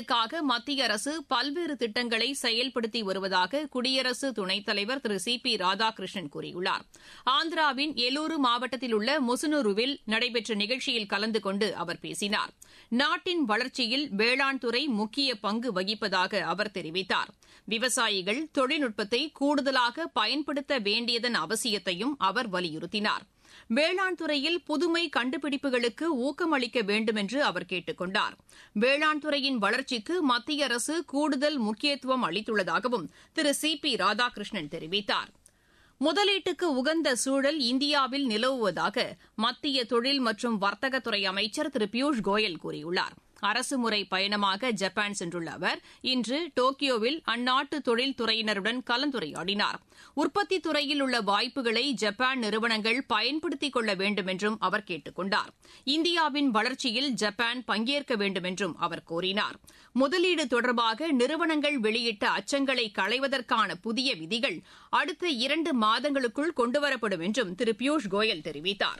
இதற்காக மத்திய அரசு பல்வேறு திட்டங்களை செயல்படுத்தி வருவதாக குடியரசு துணைத் தலைவர் திரு சி பி ராதாகிருஷ்ணன் கூறியுள்ளார் ஆந்திராவின் எலூரு மாவட்டத்தில் உள்ள முசுனூருவில் நடைபெற்ற நிகழ்ச்சியில் கலந்து கொண்டு அவர் பேசினார் நாட்டின் வளர்ச்சியில் வேளாண் துறை முக்கிய பங்கு வகிப்பதாக அவர் தெரிவித்தார் விவசாயிகள் தொழில்நுட்பத்தை கூடுதலாக பயன்படுத்த வேண்டியதன் அவசியத்தையும் அவர் வலியுறுத்தினார் வேளாண் துறையில் புதுமை கண்டுபிடிப்புகளுக்கு ஊக்கமளிக்க வேண்டும் என்று அவர் கேட்டுக் கொண்டார் வேளாண் துறையின் வளர்ச்சிக்கு மத்திய அரசு கூடுதல் முக்கியத்துவம் அளித்துள்ளதாகவும் திரு சி பி ராதாகிருஷ்ணன் தெரிவித்தார் முதலீட்டுக்கு உகந்த சூழல் இந்தியாவில் நிலவுவதாக மத்திய தொழில் மற்றும் வர்த்தகத்துறை அமைச்சர் திரு பியூஷ் கோயல் கூறியுள்ளார் அரசுமுறை பயணமாக ஜப்பான் சென்றுள்ள அவர் இன்று டோக்கியோவில் அந்நாட்டு தொழில்துறையினருடன் கலந்துரையாடினார் உற்பத்தி துறையில் உள்ள வாய்ப்புகளை ஜப்பான் நிறுவனங்கள் பயன்படுத்திக் கொள்ள வேண்டும் என்றும் அவர் கேட்டுக் கொண்டார் இந்தியாவின் வளர்ச்சியில் ஜப்பான் பங்கேற்க வேண்டும் என்றும் அவர் கூறினார் முதலீடு தொடர்பாக நிறுவனங்கள் வெளியிட்ட அச்சங்களை களைவதற்கான புதிய விதிகள் அடுத்த இரண்டு மாதங்களுக்குள் கொண்டுவரப்படும் என்றும் திரு பியூஷ் கோயல் தெரிவித்தாா்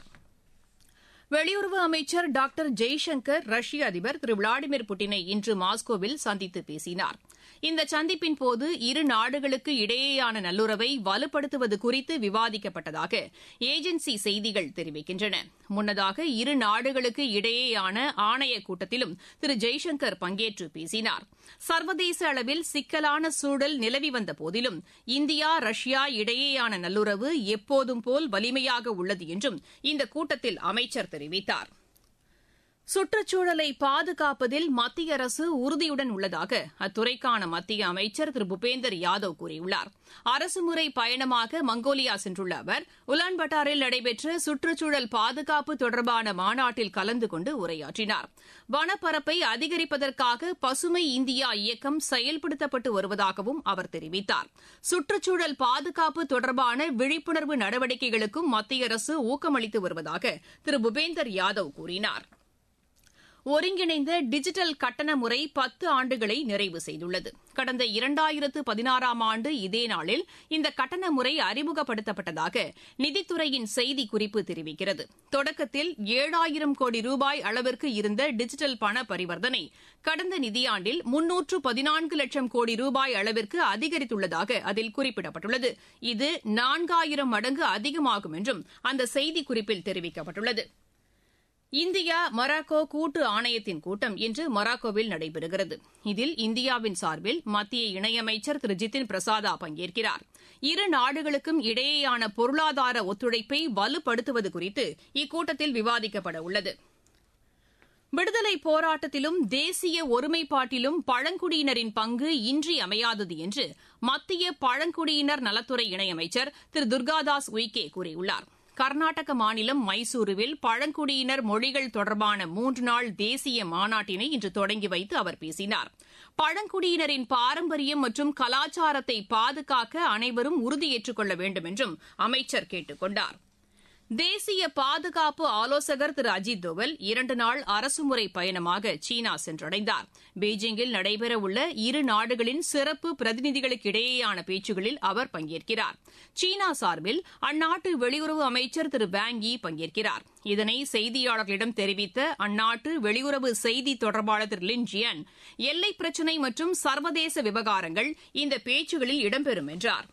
வெளியுறவு அமைச்சர் டாக்டர் ஜெய்சங்கர் ரஷ்ய அதிபர் திரு விளாடிமிர் புட்டினை இன்று மாஸ்கோவில் சந்தித்து பேசினார் இந்த சந்திப்பின் போது இரு நாடுகளுக்கு இடையேயான நல்லுறவை வலுப்படுத்துவது குறித்து விவாதிக்கப்பட்டதாக ஏஜென்சி செய்திகள் தெரிவிக்கின்றன முன்னதாக இரு நாடுகளுக்கு இடையேயான ஆணையக் கூட்டத்திலும் திரு ஜெய்சங்கர் பங்கேற்று பேசினார் சர்வதேச அளவில் சிக்கலான சூழல் நிலவி வந்த போதிலும் இந்தியா ரஷ்யா இடையேயான நல்லுறவு எப்போதும் போல் வலிமையாக உள்ளது என்றும் இந்த கூட்டத்தில் அமைச்சர் தெரிவித்தார் சுற்றுச்சூழலை பாதுகாப்பதில் மத்திய அரசு உறுதியுடன் உள்ளதாக அத்துறைக்கான மத்திய அமைச்சர் திரு பூபேந்தர் யாதவ் கூறியுள்ளார் அரசுமுறை பயணமாக மங்கோலியா சென்றுள்ள அவர் உலான்பட்டாரில் நடைபெற்ற சுற்றுச்சூழல் பாதுகாப்பு தொடர்பான மாநாட்டில் கலந்து கொண்டு உரையாற்றினார் வனப்பரப்பை அதிகரிப்பதற்காக பசுமை இந்தியா இயக்கம் செயல்படுத்தப்பட்டு வருவதாகவும் அவர் தெரிவித்தார் சுற்றுச்சூழல் பாதுகாப்பு தொடர்பான விழிப்புணர்வு நடவடிக்கைகளுக்கும் மத்திய அரசு ஊக்கமளித்து வருவதாக திரு பூபேந்தர் யாதவ் கூறினார் ஒருங்கிணைந்த டிஜிட்டல் கட்டண முறை பத்து ஆண்டுகளை நிறைவு செய்துள்ளது கடந்த இரண்டாயிரத்து பதினாறாம் ஆண்டு இதே நாளில் இந்த கட்டண முறை அறிமுகப்படுத்தப்பட்டதாக நிதித்துறையின் செய்திக்குறிப்பு தெரிவிக்கிறது தொடக்கத்தில் ஏழாயிரம் கோடி ரூபாய் அளவிற்கு இருந்த டிஜிட்டல் பண பரிவர்த்தனை கடந்த நிதியாண்டில் முன்னூற்று பதினான்கு லட்சம் கோடி ரூபாய் அளவிற்கு அதிகரித்துள்ளதாக அதில் குறிப்பிடப்பட்டுள்ளது இது நான்காயிரம் மடங்கு அதிகமாகும் என்றும் அந்த செய்திக்குறிப்பில் தெரிவிக்கப்பட்டுள்ளது இந்தியா மொராக்கோ கூட்டு ஆணையத்தின் கூட்டம் இன்று மொராக்கோவில் நடைபெறுகிறது இதில் இந்தியாவின் சார்பில் மத்திய இணையமைச்சர் திரு ஜிதின் பிரசாதா பங்கேற்கிறார் இரு நாடுகளுக்கும் இடையேயான பொருளாதார ஒத்துழைப்பை வலுப்படுத்துவது குறித்து இக்கூட்டத்தில் விவாதிக்கப்பட உள்ளது விடுதலை போராட்டத்திலும் தேசிய ஒருமைப்பாட்டிலும் பழங்குடியினரின் பங்கு இன்றியமையாதது என்று மத்திய பழங்குடியினர் நலத்துறை இணையமைச்சர் திரு துர்காதாஸ் உய்கே கூறியுள்ளார் கர்நாடக மாநிலம் மைசூருவில் பழங்குடியினர் மொழிகள் தொடர்பான மூன்று நாள் தேசிய மாநாட்டினை இன்று தொடங்கி வைத்து அவர் பேசினார் பழங்குடியினரின் பாரம்பரியம் மற்றும் கலாச்சாரத்தை பாதுகாக்க அனைவரும் உறுதியேற்றுக் கொள்ள வேண்டும் என்றும் அமைச்சர் கேட்டுக் கொண்டார் தேசிய பாதுகாப்பு ஆலோசகர் திரு அஜித் தோவல் இரண்டு நாள் அரசுமுறை பயணமாக சீனா சென்றடைந்தார் பீஜிங்கில் நடைபெறவுள்ள இரு நாடுகளின் சிறப்பு பிரதிநிதிகளுக்கிடையேயான பேச்சுகளில் அவர் பங்கேற்கிறார் சீனா சார்பில் அந்நாட்டு வெளியுறவு அமைச்சர் திரு வேங் யி பங்கேற்கிறார் இதனை செய்தியாளர்களிடம் தெரிவித்த அந்நாட்டு வெளியுறவு செய்தி தொடர்பாளர் திரு லின் ஜியன் எல்லை பிரச்சினை மற்றும் சர்வதேச விவகாரங்கள் இந்த பேச்சுகளில் இடம்பெறும் என்றார்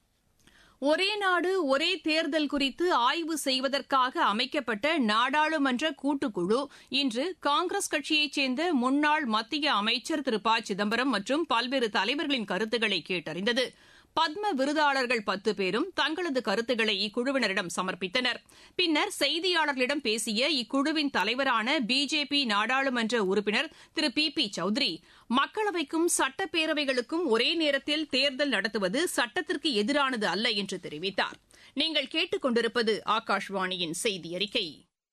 ஒரே நாடு ஒரே தேர்தல் குறித்து ஆய்வு செய்வதற்காக அமைக்கப்பட்ட நாடாளுமன்ற கூட்டுக்குழு இன்று காங்கிரஸ் கட்சியைச் சேர்ந்த முன்னாள் மத்திய அமைச்சர் திரு ப சிதம்பரம் மற்றும் பல்வேறு தலைவர்களின் கருத்துக்களை கேட்டறிந்தது பத்ம விருதாளர்கள் பத்து பேரும் தங்களது கருத்துக்களை இக்குழுவினரிடம் சமர்ப்பித்தனர் பின்னர் செய்தியாளர்களிடம் பேசிய இக்குழுவின் தலைவரான பிஜேபி நாடாளுமன்ற உறுப்பினர் திரு பி பி சௌத்ரி மக்களவைக்கும் சட்டப்பேரவைகளுக்கும் ஒரே நேரத்தில் தேர்தல் நடத்துவது சட்டத்திற்கு எதிரானது அல்ல என்று தெரிவித்தார் நீங்கள் கேட்டுக் கொண்டிருப்பது ஆகாஷ்வாணியின் செய்தி அறிக்கை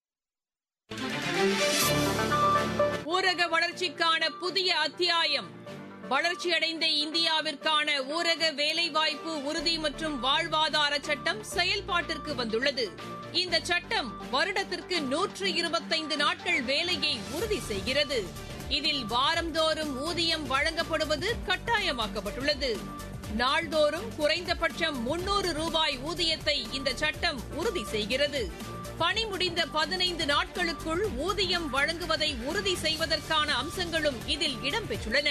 ஊரக வளர்ச்சிக்கான புதிய அத்தியாயம் வளர்ச்சியடைந்த இந்தியாவிற்கான ஊரக வேலைவாய்ப்பு உறுதி மற்றும் வாழ்வாதார சட்டம் செயல்பாட்டிற்கு வந்துள்ளது இந்த சட்டம் வருடத்திற்கு நூற்று இருபத்தைந்து நாட்கள் வேலையை உறுதி செய்கிறது இதில் வாரந்தோறும் ஊதியம் வழங்கப்படுவது கட்டாயமாக்கப்பட்டுள்ளது நாள்தோறும் குறைந்தபட்சம் முன்னூறு ரூபாய் ஊதியத்தை இந்த சட்டம் உறுதி செய்கிறது பணி முடிந்த பதினைந்து நாட்களுக்குள் ஊதியம் வழங்குவதை உறுதி செய்வதற்கான அம்சங்களும் இதில் இடம்பெற்றுள்ளன